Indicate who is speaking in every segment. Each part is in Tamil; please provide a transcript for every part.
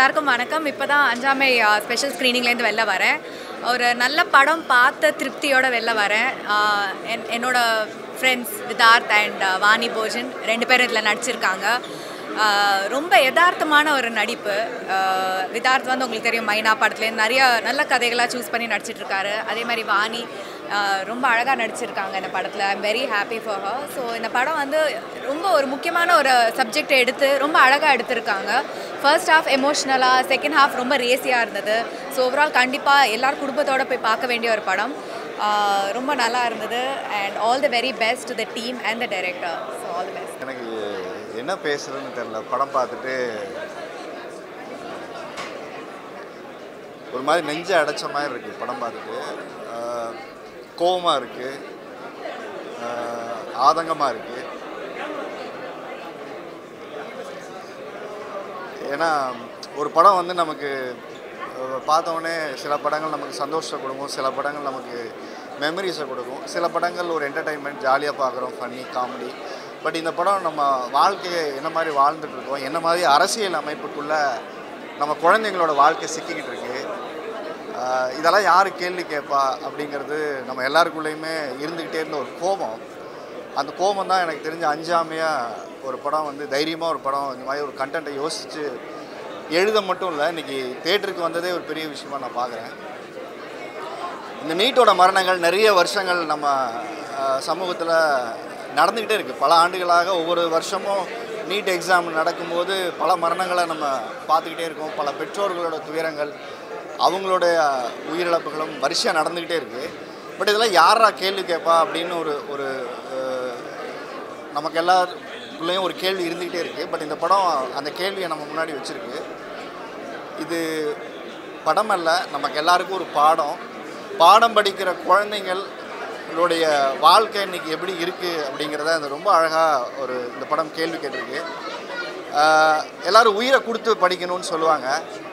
Speaker 1: எல்லாருக்கும் வணக்கம் இப்போ தான் அஞ்சாமை ஸ்பெஷல் ஸ்க்ரீனிங்லேருந்து வெளில வரேன் ஒரு நல்ல படம் பார்த்த திருப்தியோட வெளில வரேன் ஆஹ் என் என்னோட ஃப்ரெண்ட்ஸ் விதார்த் அண்ட் வாணி போஜன் ரெண்டு பேரும் இதில் நடிச்சிருக்காங்க ஆஹ் ரொம்ப யதார்த்தமான ஒரு நடிப்பு ஆஹ் விதார்த் வந்து உங்களுக்கு தெரியும் மைனா படத்துலேருந்து நிறைய நல்ல கதைகளாக சூஸ் பண்ணி நடிச்சிட்டு இருக்காரு அதே மாதிரி வாணி ஆஹ் ரொம்ப அழகாக நடிச்சிருக்காங்க இந்த படத்தில் I'm very happy for her so இந்த படம் வந்து ரொம்ப ஒரு முக்கியமான ஒரு சப்ஜெக்டை எடுத்து ரொம்ப அழகாக எடுத்திருக்காங்க ஃபர்ஸ்ட் ஹாஃப் எமோஷ்னலாக செகண்ட் ஹாஃப் ரொம்ப ரேசியாக இருந்தது ஸோ ஓவரால் கண்டிப்பாக எல்லார் குடும்பத்தோட போய் பார்க்க வேண்டிய ஒரு படம் ஆஹ் ரொம்ப நல்லா இருந்தது and all the very best to the team and the director so all the best
Speaker 2: எனக்கு என்ன பேசுறதுன்னு தெரில படம் பார்த்துட்டு ஒரு மாதிரி நெஞ்சை அடைச்ச மாதிரி இருக்குது படம் பார்த்துட்டு ஆஹ், கோவமா இருக்குது ஆதங்கமாக இருக்குது ஏன்னா ஒரு படம் வந்து நமக்கு அஹ், பார்த்த உடனே சில படங்கள் நமக்கு சந்தோஷத்தை கொடுக்கும் சில படங்கள் நமக்கு மெமரிஸை கொடுக்கும் சில படங்கள் ஒரு என்டர்டைன்மெண்ட் ஜாலியாக பார்க்குறோம் ஃபன்னி காமெடி பட் இந்த படம் நம்ம வாழ்க்கையை என்ன மாதிரி வாழ்ந்துட்டு இருக்கோம் என்ன மாதிரி அரசியல் அமைப்புக்குள்ளே நம்ம குழந்தைங்களோட வாழ்க்கை சிக்கிக்கிட்டு இருக்கு ஆஹ், இதெல்லாம் யார் கேள்வி கேட்பா அப்படிங்கிறது நம்ம எல்லாருக்குள்ளேயுமே இருந்துக்கிட்டே இருந்த ஒரு கோபம் அந்த கோபம் தான் எனக்கு தெரிஞ்ச அஞ்சாமையாக ஒரு படம் வந்து தைரியமாக ஒரு படம் இந்த மாதிரி ஒரு கண்டென்ட்டை யோசித்து எழுத மட்டும் இல்லை இன்றைக்கி தேட்டருக்கு வந்ததே ஒரு பெரிய விஷயமா நான் பார்க்குறேன் இந்த நீட்டோட மரணங்கள் நிறைய வருஷங்கள் நம்ம சமூகத்தில் நடந்துக்கிட்டே இருக்குது பல ஆண்டுகளாக ஒவ்வொரு வருஷமும் நீட் எக்ஸாம் நடக்கும்போது பல மரணங்களை நம்ம பார்த்துக்கிட்டே இருக்கோம் பல பெற்றோர்களோட துயரங்கள் அவங்களுடைய உயிரிழப்புகளும் வரிசையாக நடந்துக்கிட்டே இருக்குது பட் இதெல்லாம் யாரா கேள்வி கேட்பா அப்படின்னு ஒரு ஒரு அஹ், நமக்கு எல்லாருக்குள்ளேயும் ஒரு கேள்வி இருந்துக்கிட்டே இருக்குது பட் இந்த படம் அந்த கேள்வியை நம்ம முன்னாடி வச்சுருக்கு இது படம் அல்ல நமக்கு எல்லாருக்கும் ஒரு பாடம் பாடம் படிக்கிற குழந்தைங்களுடைய வாழ்க்கை இன்னைக்கு எப்படி இருக்குது அப்படிங்கிறத அது ரொம்ப அழகாக ஒரு இந்த படம் கேள்வி கேட்டிருக்கு ஆஹ் எல்லாரும் உயிரை கொடுத்து படிக்கணும்னு சொல்லுவாங்க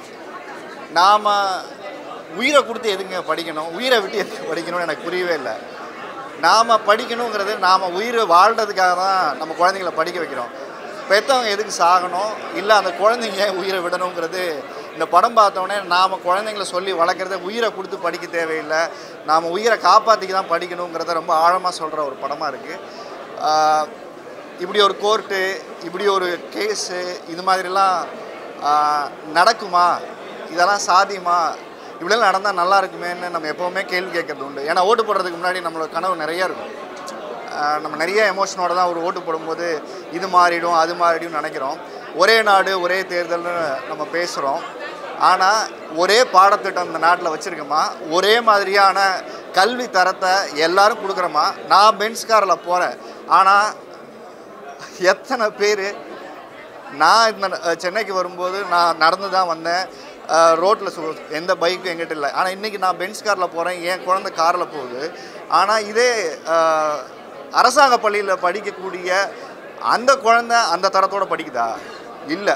Speaker 2: நாம் உயிரை கொடுத்து எதுங்க படிக்கணும் உயிரை விட்டு எதுக்கு படிக்கணும்னு எனக்கு புரியவே இல்லை நாம் படிக்கணுங்கிறது நாம் உயிர் வாழ்கிறதுக்காக தான் நம்ம குழந்தைங்கள படிக்க வைக்கிறோம் பெற்றவங்க எதுக்கு சாகணும் இல்லை அந்த குழந்தைங்க ஏன் உயிரை விடணுங்கிறது இந்த படம் பார்த்தோன்னே நாம் குழந்தைங்கள சொல்லி வளர்க்குறத உயிரை கொடுத்து படிக்க தேவையில்லை நாம் உயிரை காப்பாற்றிக்க தான் படிக்கணுங்கிறத ரொம்ப ஆழமாக சொல்கிற ஒரு படமாக இருக்குது இப்படி ஒரு கோர்ட்டு இப்படி ஒரு கேஸு இது மாதிரிலாம் ஆஹ், நடக்குமா இதெல்லாம் சாத்தியமா இப்படியெல்லாம் நடந்தால் நல்லா இருக்குமேன்னு நம்ம எப்போவுமே கேள்வி கேட்கறது உண்டு ஏன்னா ஓட்டு போடுறதுக்கு முன்னாடி நம்மளோட கனவு நிறைய இருக்கும் ஆஹ், நம்ம நிறைய எமோஷனோட தான் ஒரு ஓட்டு போடும்போது இது மாறிடும் அது மாறிடும் நினைக்கிறோம் ஒரே நாடு ஒரே தேர்தல்னு நம்ம பேசுகிறோம் ஆனால் ஒரே பாடத்திட்டம் இந்த நாட்டில் வச்சுருக்கோமா ஒரே மாதிரியான கல்வி தரத்தை எல்லாரும் கொடுக்குறோமா நான் பென்ஸ் காரில் போகிறேன் ஆனால் எத்தனை பேர் நான் இந்த அஹ், சென்னைக்கு வரும்போது நான் நடந்து தான் வந்தேன் ரோட்டில் சு எந்த பைக்கும் எங்கிட்ட இல்லை ஆனால் இன்றைக்கி நான் பென்ஸ் காரில் போகிறேன் என் குழந்தை காரில் போகுது ஆனால் இதே அஹ், அரசாங்க பள்ளியில் படிக்கக்கூடிய அந்த குழந்தை அந்த தரத்தோடு படிக்குதா இல்லை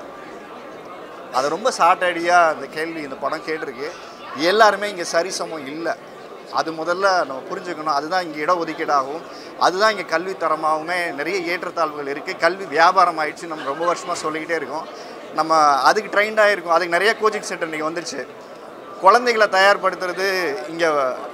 Speaker 2: அது ரொம்ப ஷார்ட் ஐடியாக அந்த கேள்வி இந்த படம் கேட்டிருக்கு எல்லாருமே இங்கே சரிசமம் இல்லை அது முதல்ல நம்ம புரிஞ்சுக்கணும் அதுதான் இங்கே இட ஒதுக்கீடாகவும் அதுதான் இங்கே கல்வி தரமாகவுமே நிறைய ஏற்றத்தாழ்வுகள் இருக்குது கல்வி வியாபாரம் ஆயிடுச்சு நம்ம ரொம்ப வருஷமாக சொல்லிக்கிட்டே இருக்கோம் நம்ம அதுக்கு ட்ரைண்டாக இருக்கும் அதுக்கு நிறைய கோச்சிங் சென்டர் இன்றைக்கி வந்துருச்சு குழந்தைகளை தயார்படுத்துறது இங்கே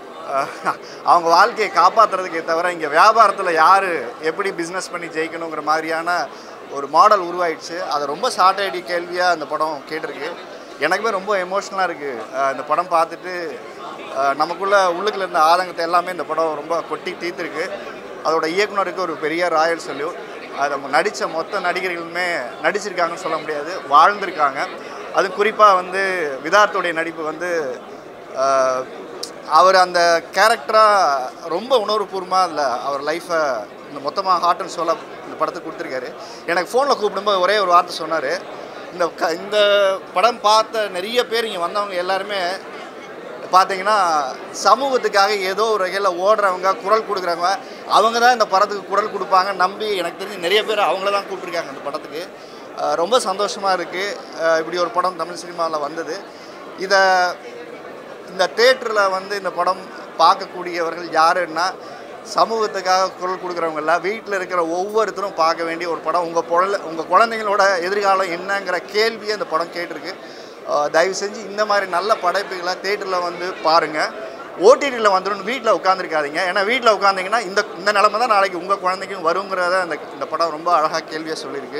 Speaker 2: அவங்க வாழ்க்கையை காப்பாற்றுறதுக்கே தவிர இங்கே வியாபாரத்தில் யார் எப்படி பிஸ்னஸ் பண்ணி ஜெயிக்கணுங்கிற மாதிரியான ஒரு மாடல் உருவாயிடுச்சு அதை ரொம்ப ஷார்ட் ஐடி கேள்வியாக அந்த படம் கேட்டிருக்கு எனக்குமே ரொம்ப எமோஷ்னலாக இருக்குது இந்த படம் பார்த்துட்டு அஹ், நமக்குள்ள உள்ளுக்குள்ள இருந்த ஆதங்கத்தை எல்லாமே இந்த படம் ரொம்ப கொட்டி தீர்த்துருக்கு அதோட இயக்குனருக்கு ஒரு பெரிய ராயல் சல்யூட் அதை நடித்த மொத்த நடிகர்களுமே நடிச்சிருக்காங்கன்னு சொல்ல முடியாது வாழ்ந்திருக்காங்க அது குறிப்பாக வந்து விதார்த்துடைய நடிப்பு வந்து அஹ், அவர் அந்த கேரக்டராக ரொம்ப உணர்வுபூர்வமாக அதில் அவர் லைஃப்பை இந்த மொத்தமாக ஹார்ட் அண்ட் சோலாக இந்த படத்துக்கு கொடுத்துருக்காரு எனக்கு ஃபோனில் கூப்பிடும்போது ஒரே ஒரு வார்த்தை சொன்னார் இந்த க இந்த படம் பார்த்த நிறைய பேர் இங்கே வந்தவங்க எல்லாருமே பார்த்தீங்கன்னா சமூகத்துக்காக ஏதோ ஒரு வகையில் ஓடுறவங்க குரல் கொடுக்குறவங்க அவங்க தான் இந்த படத்துக்கு குரல் கொடுப்பாங்க நம்பி எனக்கு தெரிஞ்சு நிறைய பேர் அவங்கள தான் கூப்பிட்ருக்காங்க அந்த படத்துக்கு அஹ் ரொம்ப சந்தோஷமாக இருக்குது இப்படி ஒரு படம் தமிழ் சினிமாவில் வந்தது இதை இந்த தேட்டரில் வந்து இந்த படம் பார்க்கக்கூடியவர்கள் யாருன்னா சமூகத்துக்காக குரல் கொடுக்குறவங்கள வீட்டில் இருக்கிற ஒவ்வொருத்தரும் பார்க்க வேண்டிய ஒரு படம் உங்கள் குழந்தை உங்கள் குழந்தைங்களோட எதிர்காலம் என்னங்கிற கேள்வியை இந்த படம் கேட்டிருக்கு அஹ் தயவு செஞ்சு இந்த மாதிரி நல்ல படைப்புகளை தேட்டரில் வந்து பாருங்கள் ஓடிடியில் வந்துடும் வீட்டில் உட்காந்துருக்காதீங்க ஏன்னா வீட்டில் உட்காந்திங்கன்னா இந்த இந்த நிலமை தான் நாளைக்கு உங்கள் குழந்தைக்கும் வருங்கிறத இந்த இந்த படம் ரொம்ப அழகாக கேள்வியாக சொல்லியிருக்கு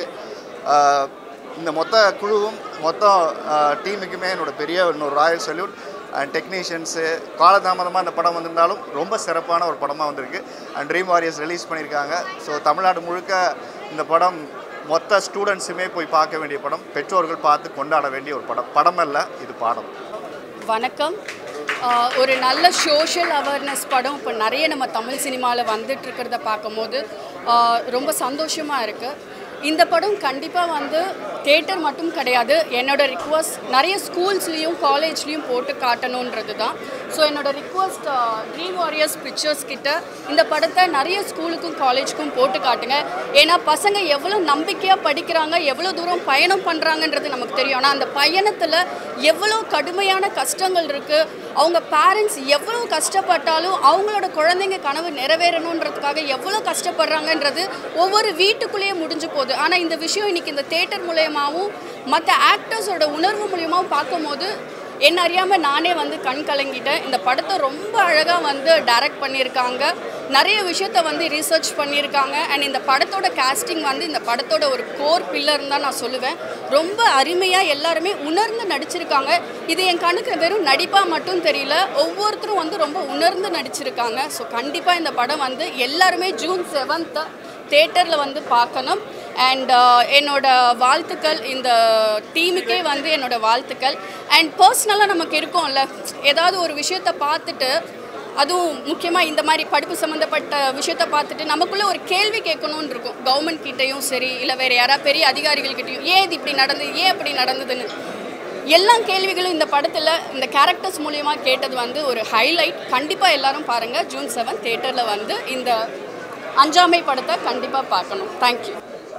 Speaker 2: அஹ் இந்த மொத்த குழுவும் மொத்த டீமுக்குமே என்னோட பெரிய இன்னொரு ராயல் சல்யூட் அண்ட் டெக்னீஷியன்ஸு காலதாமதமாக இந்த படம் வந்திருந்தாலும் ரொம்ப சிறப்பான ஒரு படமாக வந்திருக்கு அண்ட் ட்ரீம் வாரியர்ஸ் ரிலீஸ் பண்ணியிருக்காங்க ஸோ தமிழ்நாடு முழுக்க இந்த படம் மொத்த ஸ்டூடெண்ட்ஸுமே போய் பார்க்க வேண்டிய படம் பெற்றோர்கள் பார்த்து கொண்டாட வேண்டிய ஒரு படம் படம் அல்ல இது பாடம்
Speaker 3: வணக்கம் ஆஹ் ஒரு நல்ல சோஷியல் அவேர்னஸ் படம் இப்போ நிறைய நம்ம தமிழ் சினிமாவில் வந்துட்டு இருக்கிறத பார்க்கும்போது ஆஹ் ரொம்ப சந்தோஷமாக இருக்குது இந்த படம் கண்டிப்பாக வந்து தேட்டர் மட்டும் கிடையாது என்னோட ரிக்வஸ்ட் நிறைய ஸ்கூல்ஸ்லேயும் காலேஜ்லேயும் போட்டு காட்டணுன்றது தான் ஸோ என்னோட ரிக்வஸ்ட் ட்ரீம் வாரியர்ஸ் பிக்சர்ஸ் கிட்ட இந்த படத்தை நிறைய ஸ்கூலுக்கும் காலேஜுக்கும் போட்டு காட்டுங்க ஏன்னா பசங்க எவ்வளோ நம்பிக்கையாக படிக்கிறாங்க எவ்வளோ தூரம் பயணம் பண்ணுறாங்கன்றது நமக்கு தெரியும் ஆனால் அந்த பயணத்தில் எவ்வளோ கடுமையான கஷ்டங்கள் இருக்குது அவங்க பேரண்ட்ஸ் எவ்வளோ கஷ்டப்பட்டாலும் அவங்களோட குழந்தைங்க கனவு நிறைவேறணுன்றதுக்காக எவ்வளோ கஷ்டப்படுறாங்கன்றது ஒவ்வொரு வீட்டுக்குள்ளேயே முடிஞ்சு போகுது ஆனால் இந்த விஷயம் இன்னைக்கு இந்த தேட்டர் மூலயமாவும் மற்ற ஆக்டர்ஸோட உணர்வு மூலியமாகவும் பார்க்கும்போது என்ன அறியாமல் நானே வந்து கண் கலங்கிட்டேன் இந்த படத்தை ரொம்ப அழகாக வந்து டைரக்ட் பண்ணியிருக்காங்க நிறைய விஷயத்த வந்து ரீசர்ச் பண்ணியிருக்காங்க அண்ட் இந்த படத்தோட casting வந்து இந்த படத்தோட ஒரு கோர் பில்லர்னு தான் நான் சொல்லுவேன் ரொம்ப அருமையாக எல்லாருமே உணர்ந்து நடிச்சிருக்காங்க இது என் கண்ணுக்கு வெறும் நடிப்பாக மட்டும் தெரியல ஒவ்வொருத்தரும் வந்து ரொம்ப உணர்ந்து நடிச்சிருக்காங்க ஸோ கண்டிப்பாக இந்த படம் வந்து எல்லாருமே ஜூன் செவன்த்து தேட்டரில் வந்து பார்க்கணும் அண்ட் என்னோட வாழ்த்துக்கள் இந்த டீமுக்கே வந்து என்னோட வாழ்த்துக்கள் அண்ட் பர்சனலாக நமக்கு இருக்கும்ல ஏதாவது ஒரு விஷயத்தை பார்த்துட்டு அதுவும் முக்கியமாக இந்த மாதிரி படிப்பு சம்மந்தப்பட்ட விஷயத்த பார்த்துட்டு நமக்குள்ளே ஒரு கேள்வி கேட்கணும்னு இருக்கும் கவர்மெண்ட் கிட்டேயும் சரி இல்லை வேறு யாராவது பெரிய அதிகாரிகள்கிட்டயும் ஏன் இது இப்படி நடந்தது ஏன் இப்படி நடந்ததுன்னு எல்லா கேள்விகளும் இந்த படத்தில் இந்த கேரக்டர்ஸ் மூலியமா கேட்டது வந்து ஒரு ஹைலைட் கண்டிப்பாக எல்லாரும் பாருங்கள் ஜூன் செவன் தேட்டரில் வந்து இந்த அஞ்சாமை படத்தை கண்டிப்பாக பார்க்கணும் தேங்க்யூ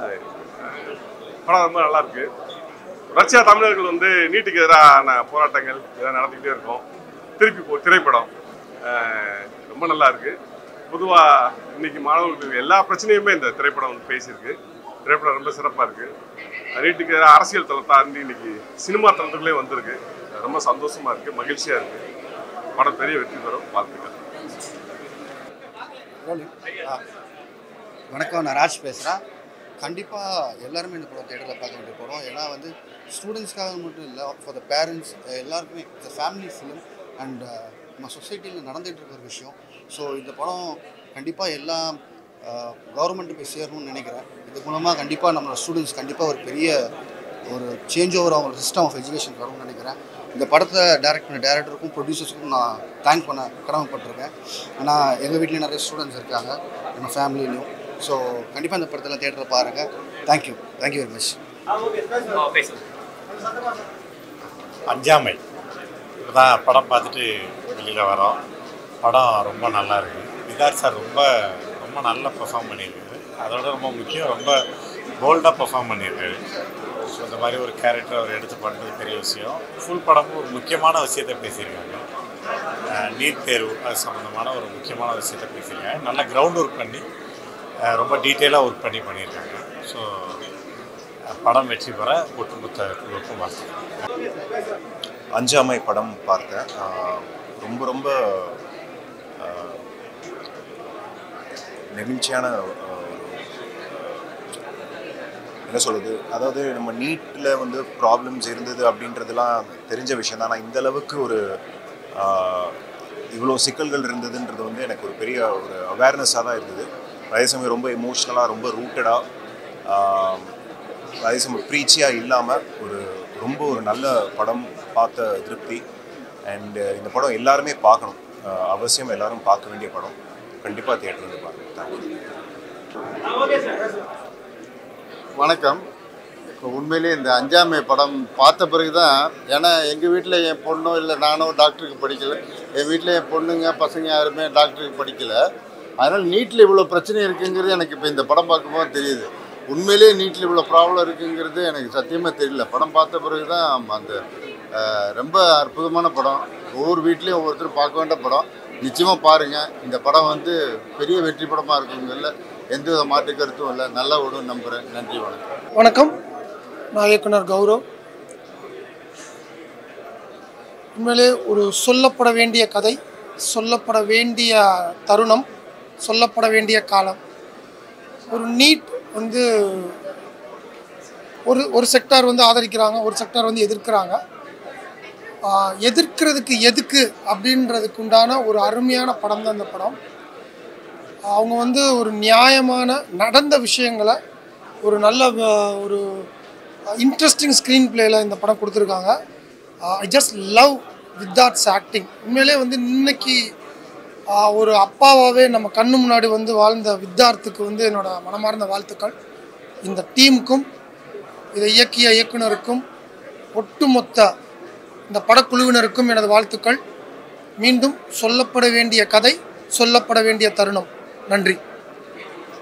Speaker 4: படம் ரொம்ப நல்லா இருக்கு ரஷ்யா தமிழர்கள் வந்து நீட்டுக்கு எதிரான போராட்டங்கள் இதை நடத்திக்கிட்டே இருக்கோம் திருப்பி போ திரைப்படம் அஹ், ரொம்ப நல்லா இருக்கு பொதுவாக இன்னைக்கு மாணவர்களுக்கு எல்லா பிரச்சனையுமே இந்த திரைப்படம் வந்து பேசியிருக்கு திரைப்படம் ரொம்ப சிறப்பாக இருக்கு நீட்டுக்கு எதிராக அரசியல் தளத்தை தாண்டி இன்னைக்கு சினிமா தளத்துக்குள்ளே வந்திருக்கு ரொம்ப சந்தோஷமா இருக்கு மகிழ்ச்சியா இருக்கு படம் பெரிய வெற்றி பெறும் வாழ்த்துக்கள்
Speaker 5: வணக்கம் நான் ராஜ் பேசுகிறேன் கண்டிப்பாக எல்லாருமே இந்த படம் தேட்டரில் பார்க்க வேண்டிய படம் ஏன்னா வந்து ஸ்டூடெண்ட்ஸ்க்காக மட்டும் இல்லை ஃபார் த பேரண்ட்ஸ் எல்லாருக்குமே இந்த ஃபேமிலி ஃபிலிம் அண்ட் நம்ம சொசைட்டியில் நடந்துகிட்டு இருக்கிற ஒரு விஷயம் ஸோ இந்த படம் கண்டிப்பாக எல்லா கவர்மெண்ட்டு போய் சேரணும்னு நினைக்கிறேன் இது மூலமாக கண்டிப்பாக நம்மளோட ஸ்டூடெண்ட்ஸ் கண்டிப்பாக ஒரு பெரிய ஒரு சேஞ்ச் ஓவர் அவங்க சிஸ்டம் ஆஃப் எஜுகேஷன் வரும்னு நினைக்கிறேன் இந்த படத்தை டைரக்ட் பண்ண டேரக்டருக்கும் ப்ரொடியூசர்ஸுக்கும் நான் தேங்க் பண்ண கடமைப்பட்டிருக்கேன் ஏன்னா எங்கள் வீட்லேயும் நிறைய ஸ்டூடெண்ட்ஸ் இருக்காங்க எங்கள் ஃபேமிலிலையும் ஸோ கண்டிப்பாக இந்த படத்தில் தேட்டரில் பாருங்கள் தேங்க்யூ தேங்க்யூ வெரி மச்
Speaker 6: அஞ்சாமை தான் படம் பார்த்துட்டு வெளியில் வரோம் படம் ரொம்ப நல்லா இருக்கு விதார் சார் ரொம்ப ரொம்ப நல்லா பெர்ஃபார்ம் பண்ணியிருக்காரு அதோட ரொம்ப முக்கியம் ரொம்ப போல்டாக பெர்ஃபார்ம் பண்ணியிருக்காரு ஸோ இந்த மாதிரி ஒரு கேரக்டர் அவர் எடுத்து பண்ணுறது பெரிய விஷயம் ஃபுல் படமும் ஒரு முக்கியமான விஷயத்தை பேசியிருக்காங்க அஹ் நீட் தேர்வு அது சம்மந்தமான ஒரு முக்கியமான விஷயத்தை பேசியிருக்காங்க நல்லா கிரவுண்ட் ஒர்க் பண்ணி அஹ் ரொம்ப டீட்டெயிலாக ஒர்க் பண்ணி பண்ணியிருக்காங்க ஸோ படம் வெற்றி பெற ஒட்டுமொத்த குழுவுக்கும் வாழ்த்துக்கள்
Speaker 7: அஞ்சாமை படம் பார்த்தேன் ஆஹ் ரொம்ப ரொம்ப ஆஹ், நெகிழ்ச்சியான ஆஹ், ஒரு என்ன சொல்கிறது அதாவது நம்ம நீட்டில் வந்து ப்ராப்ளம்ஸ் இருந்தது அப்படின்றதுலாம் தெரிஞ்ச விஷயம் தான் ஆனால் இந்த அளவுக்கு ஒரு ஆஹ், இவ்வளோ சிக்கல்கள் இருந்ததுன்றது வந்து எனக்கு ஒரு பெரிய ஒரு அவேர்னஸாக தான் இருந்தது அதே சமயம் ரொம்ப எமோஷ்னலாக ரொம்ப ரூட்டடாக அதே சமயம் ப்ரீச்சியாக இல்லாமல் ஒரு ரொம்ப ஒரு நல்ல படம் பார்த்த திருப்தி அண்டு இந்த படம் எல்லாருமே பார்க்கணும் ஆஹ் அவசியம் எல்லாரும் பார்க்க வேண்டிய படம் கண்டிப்பாக தியேட்டர் வந்து பாருங்கள் தேங்க்யூ
Speaker 2: வணக்கம் இப்போ உண்மையிலேயே இந்த அஞ்சாமை படம் பார்த்த பிறகு தான் ஏன்னா எங்கள் வீட்டில் என் பொண்ணோ இல்லை நானோ டாக்டருக்கு படிக்கல என் வீட்டில் என் பொண்ணுங்க பசங்க யாருமே டாக்டருக்கு படிக்கல அதனால் நீட்டில் இவ்வளோ பிரச்சனை இருக்குங்கிறது எனக்கு இப்போ இந்த படம் பார்க்கும்போது தெரியுது உண்மையிலேயே நீட்டில் இவ்வளோ ப்ராப்ளம் இருக்குங்கிறது எனக்கு சத்தியமாக தெரியல படம் பார்த்த பிறகு தான் அந்த அஹ், ரொம்ப அற்புதமான படம் ஒவ்வொரு வீட்லேயும் ஒவ்வொருத்தரும் பார்க்க வேண்டிய படம் நிச்சயமாக பாருங்கள் இந்த படம் வந்து பெரிய வெற்றி படமாக இருக்குங்கிறதுல எந்த வித மாற்று கருத்தும் இல்லை நல்லா ஓடும் நம்புகிறேன் நன்றி வணக்கம்
Speaker 8: வணக்கம் நான் இயக்குனர் கௌரவ் உண்மையிலே ஒரு சொல்லப்பட வேண்டிய கதை சொல்லப்பட வேண்டிய தருணம் சொல்லப்பட வேண்டிய காலம் ஒரு நீட் வந்து ஒரு ஒரு செக்டார் வந்து ஆதரிக்கிறாங்க ஒரு செக்டார் வந்து எதிர்க்கிறாங்க ஆஹ் எதிர்க்கிறதுக்கு எதுக்கு அப்படின்றதுக்கு உண்டான ஒரு அருமையான படம் தான் இந்த படம் அவங்க வந்து ஒரு நியாயமான நடந்த விஷயங்களை ஒரு நல்ல ஆஹ், ஒரு இன்ட்ரெஸ்டிங் ஸ்க்ரீன் பிளேயில் இந்த படம் கொடுத்துருக்காங்க I just love Vidharth's acting உண்மையிலே வந்து இன்னைக்கு ஆஹ், ஒரு அப்பாவாகவே நம்ம கண்ணு முன்னாடி வந்து வாழ்ந்த வித்தார்த்துக்கு வந்து என்னோட மனமார்ந்த வாழ்த்துக்கள் இந்த டீமுக்கும் இதை இயக்கிய இயக்குனருக்கும் ஒட்டுமொத்த இந்த படக்குழுவினருக்கும் எனது வாழ்த்துக்கள் மீண்டும் சொல்லப்பட வேண்டிய கதை சொல்லப்பட வேண்டிய தருணம் நன்றி